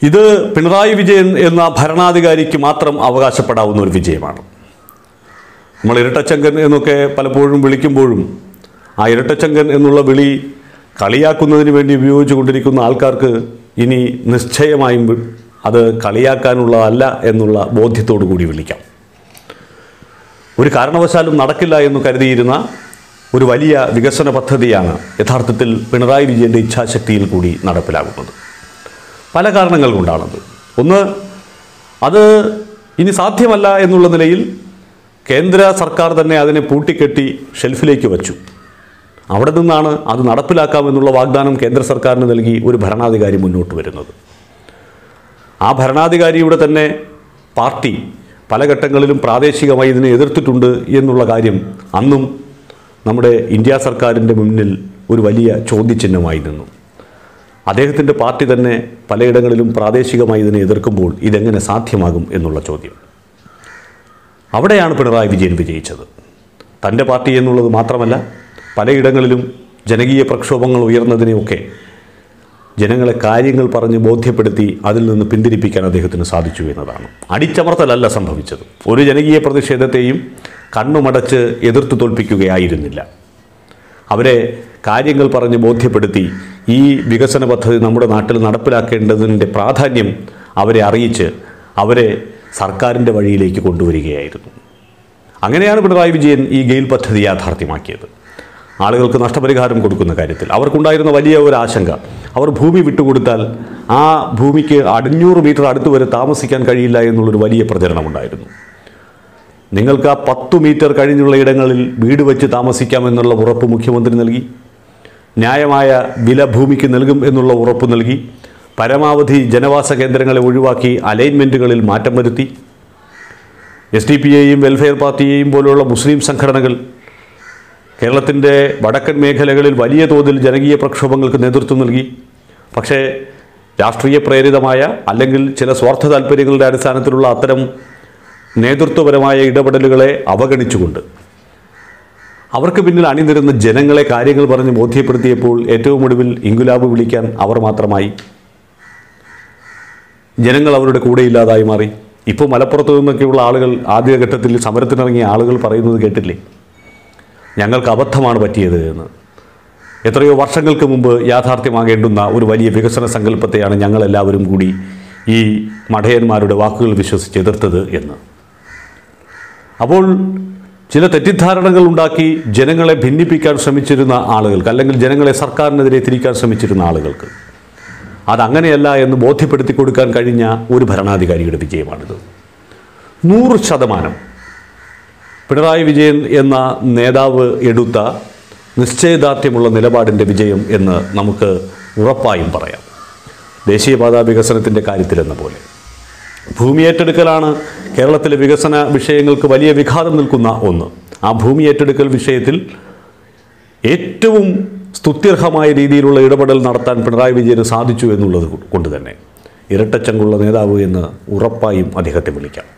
ഇത് പിണറായി വിജയൻ എന്ന ഭരണാധികാരിക്ക് മാത്രം അവകാശപ്പെടാവുന്ന ഒരു വിജയമാണ് നമ്മൾ ഇരട്ടച്ചങ്കൻ എന്നൊക്കെ പലപ്പോഴും വിളിക്കുമ്പോഴും ആ ഇരട്ടച്ചങ്കൻ എന്നുള്ള വിളി കളിയാക്കുന്നതിന് വേണ്ടി ഉപയോഗിച്ചു കൊണ്ടിരിക്കുന്ന ആൾക്കാർക്ക് ഇനി നിശ്ചയമായും വി- അത് കളിയാക്കാനുള്ളതല്ല എന്നുള്ള ബോധ്യത്തോടു കൂടി വിളിക്കാം ഒരു കാരണവശാലും നടക്കില്ല എന്ന് കരുതിയിരുന്ന ഒരു വലിയ വികസന പദ്ധതിയാണ് യഥാർത്ഥത്തിൽ പിണറായി വിജയൻ്റെ ഇച്ഛാശക്തിയിൽ കൂടി നടപ്പിലാകുന്നത് പല കാരണങ്ങൾ കൊണ്ടാണത് ഒന്ന് അത് ഇനി സാധ്യമല്ല എന്നുള്ള നിലയിൽ കേന്ദ്ര സർക്കാർ തന്നെ അതിനെ പൂട്ടിക്കെട്ടി ഷെൽഫിലേക്ക് വച്ചു അവിടെ നിന്നാണ് അത് നടപ്പിലാക്കാമെന്നുള്ള വാഗ്ദാനം കേന്ദ്ര സർക്കാരിന് നൽകി ഒരു ഭരണാധികാരി മുന്നോട്ട് വരുന്നത് ആ ഭരണാധികാരിയുടെ തന്നെ പാർട്ടി പല ഘട്ടങ്ങളിലും പ്രാദേശികമായി ഇതിനെ എതിർത്തിട്ടുണ്ട് എന്നുള്ള കാര്യം അന്നും നമ്മുടെ ഇന്ത്യ സർക്കാരിൻ്റെ മുന്നിൽ ഒരു വലിയ ചോദ്യചിഹ്നമായി നിന്നു അദ്ദേഹത്തിൻ്റെ പാർട്ടി തന്നെ പലയിടങ്ങളിലും പ്രാദേശികമായി ഇതിനെ എതിർക്കുമ്പോൾ ഇതെങ്ങനെ സാധ്യമാകും എന്നുള്ള ചോദ്യം അവിടെയാണ് പിണറായി വിജയൻ വിജയിച്ചത് തൻ്റെ പാർട്ടി എന്നുള്ളത് മാത്രമല്ല പലയിടങ്ങളിലും ജനകീയ പ്രക്ഷോഭങ്ങൾ ഉയർന്നതിനെയൊക്കെ ജനങ്ങളെ കാര്യങ്ങൾ പറഞ്ഞ് ബോധ്യപ്പെടുത്തി അതിൽ നിന്ന് പിന്തിരിപ്പിക്കാൻ അദ്ദേഹത്തിന് സാധിച്ചു എന്നതാണ് അടിച്ചമർത്തലല്ല സംഭവിച്ചത് ഒരു ജനകീയ പ്രതിഷേധത്തെയും കണ്ണുമടച്ച് എതിർത്തു തോൽപ്പിക്കുകയായിരുന്നില്ല അവരെ കാര്യങ്ങൾ പറഞ്ഞ് ബോധ്യപ്പെടുത്തി ഈ വികസന പദ്ധതി നമ്മുടെ നാട്ടിൽ നടപ്പിലാക്കേണ്ടതിൻ്റെ പ്രാധാന്യം അവരെ അറിയിച്ച് അവരെ സർക്കാരിൻ്റെ വഴിയിലേക്ക് കൊണ്ടുവരികയായിരുന്നു അങ്ങനെയാണ് പിണറായി വിജയൻ ഈ ഗെയിൽ പദ്ധതി യാഥാർത്ഥ്യമാക്കിയത് ആളുകൾക്ക് നഷ്ടപരിഹാരം കൊടുക്കുന്ന കാര്യത്തിൽ അവർക്കുണ്ടായിരുന്ന വലിയ ഒരു ആശങ്ക അവർ ഭൂമി വിട്ടുകൊടുത്താൽ ആ ഭൂമിക്ക് അഞ്ഞൂറ് മീറ്റർ അടുത്ത് വരെ താമസിക്കാൻ കഴിയില്ല എന്നുള്ളൊരു വലിയ പ്രചരണമുണ്ടായിരുന്നു നിങ്ങൾക്ക് ആ പത്തു മീറ്റർ കഴിഞ്ഞുള്ള ഇടങ്ങളിൽ വീട് വെച്ച് താമസിക്കാമെന്നുള്ള ഉറപ്പ് മുഖ്യമന്ത്രി നൽകി ന്യായമായ വില ഭൂമിക്ക് നൽകും എന്നുള്ള ഉറപ്പ് നൽകി പരമാവധി ജനവാസ കേന്ദ്രങ്ങളെ ഒഴിവാക്കി അലൈൻമെൻറ്റുകളിൽ മാറ്റം വരുത്തി എസ് ഡി പി എയും വെൽഫെയർ പാർട്ടിയെയും പോലെയുള്ള മുസ്ലിം സംഘടനകൾ കേരളത്തിൻ്റെ വടക്കൻ മേഖലകളിൽ വലിയ തോതിൽ ജനകീയ പ്രക്ഷോഭങ്ങൾക്ക് നേതൃത്വം നൽകി പക്ഷേ രാഷ്ട്രീയ പ്രേരിതമായ അല്ലെങ്കിൽ ചില സ്വാർത്ഥ താല്പര്യങ്ങളുടെ അടിസ്ഥാനത്തിലുള്ള അത്തരം നേതൃത്വപരമായ ഇടപെടലുകളെ അവഗണിച്ചുകൊണ്ട് അവർക്ക് പിന്നിൽ അണിനിരുന്ന ജനങ്ങളെ കാര്യങ്ങൾ പറഞ്ഞ് ബോധ്യപ്പെടുത്തിയപ്പോൾ ഏറ്റവും ഒടുവിൽ ഇൻകുലാബ് വിളിക്കാൻ അവർ മാത്രമായി ജനങ്ങൾ അവരുടെ കൂടെ ഇല്ലാതായി മാറി ഇപ്പോൾ മലപ്പുറത്തു നിന്നൊക്കെയുള്ള ആളുകൾ ആദ്യഘട്ടത്തിൽ സമരത്തിനിറങ്ങിയ ആളുകൾ പറയുന്നത് കേട്ടില്ലേ ഞങ്ങൾക്ക് അബദ്ധമാണ് പറ്റിയത് എന്ന് എത്രയോ വർഷങ്ങൾക്ക് മുമ്പ് യാഥാർത്ഥ്യമാകേണ്ടുന്ന ഒരു വലിയ വികസന സങ്കല്പത്തെയാണ് ഞങ്ങളെല്ലാവരും കൂടി ഈ മഠയന്മാരുടെ വാക്കുകൾ വിശ്വസിച്ച് എതിർത്തത് എന്ന് അപ്പോൾ ചില തെറ്റിദ്ധാരണകൾ ഉണ്ടാക്കി ജനങ്ങളെ ഭിന്നിപ്പിക്കാൻ ശ്രമിച്ചിരുന്ന ആളുകൾക്ക് അല്ലെങ്കിൽ ജനങ്ങളെ സർക്കാരിനെതിരെ തിരിക്കാൻ ശ്രമിച്ചിരുന്ന ആളുകൾക്ക് അതങ്ങനെയല്ല എന്ന് ബോധ്യപ്പെടുത്തി കൊടുക്കാൻ കഴിഞ്ഞ ഒരു ഭരണാധികാരിയുടെ വിജയമാണിത് നൂറ് ശതമാനം പിണറായി വിജയൻ എന്ന നേതാവ് എടുത്ത നിശ്ചയദാർഢ്യമുള്ള നിലപാടിൻ്റെ വിജയം എന്ന് നമുക്ക് ഉറപ്പായും പറയാം ദേശീയപാതാ വികസനത്തിൻ്റെ കാര്യത്തിലെന്ന പോലെ ഭൂമി ഏറ്റെടുക്കലാണ് കേരളത്തിലെ വികസന വിഷയങ്ങൾക്ക് വലിയ വിഘാതം നിൽക്കുന്ന ഒന്ന് ആ ഭൂമി ഏറ്റെടുക്കൽ വിഷയത്തിൽ ഏറ്റവും സ്തുത്യർഹമായ രീതിയിലുള്ള ഇടപെടൽ നടത്താൻ പിണറായി വിജയന് സാധിച്ചു എന്നുള്ളത് കൊണ്ട് തന്നെ ഇരട്ടച്ചങ്കുള്ള നേതാവ് എന്ന് ഉറപ്പായും അദ്ദേഹത്തെ വിളിക്കാം